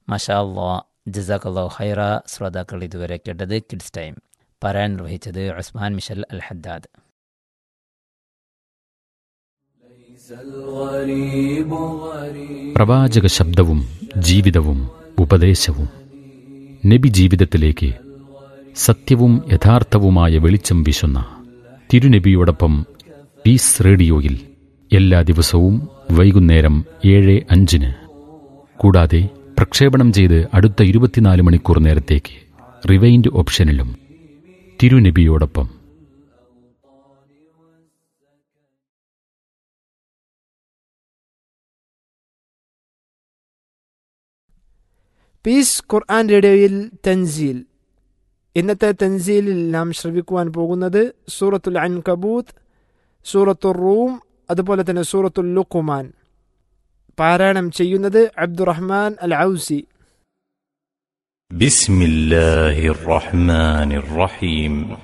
മഷാ അള്ളാ ജസാഖല്ലോ ഹൈറ ശ്രോതാക്കൾ ഇതുവരെ കേട്ടത് കിഡ്സ് ടൈം പാരായൺ നിർവഹിച്ചത് ഉസ്മാൻ മിഷൽ അൽ ഹദ്ദാദ് പ്രവാചക ശബ്ദവും ജീവിതവും ഉപദേശവും നബി ജീവിതത്തിലേക്ക് സത്യവും യഥാർത്ഥവുമായ വെളിച്ചം വീശുന്ന തിരുനബിയോടൊപ്പം പീസ് റേഡിയോയിൽ എല്ലാ ദിവസവും വൈകുന്നേരം ഏഴ് അഞ്ചിന് കൂടാതെ പ്രക്ഷേപണം ചെയ്ത് അടുത്ത ഇരുപത്തിനാല് മണിക്കൂർ നേരത്തേക്ക് റിവൈൻഡ് ഓപ്ഷനിലും തിരുനബിയോടൊപ്പം പീസ് ഖുർആൻ റേഡിയോയിൽ തൻസീൽ ഇന്നത്തെ തൻസീലിൽ നാം ശ്രവിക്കുവാൻ പോകുന്നത് സൂറത്തുൽ അൻകബൂത്ത് സൂറത്തുൽ റൂം അതുപോലെ തന്നെ സൂറത്തുൽ ലുക്കുമാൻ പാരായണം ചെയ്യുന്നത് അബ്ദുറഹ്മാൻ അൽ ഔസി بسم الله الرحمن الرحيم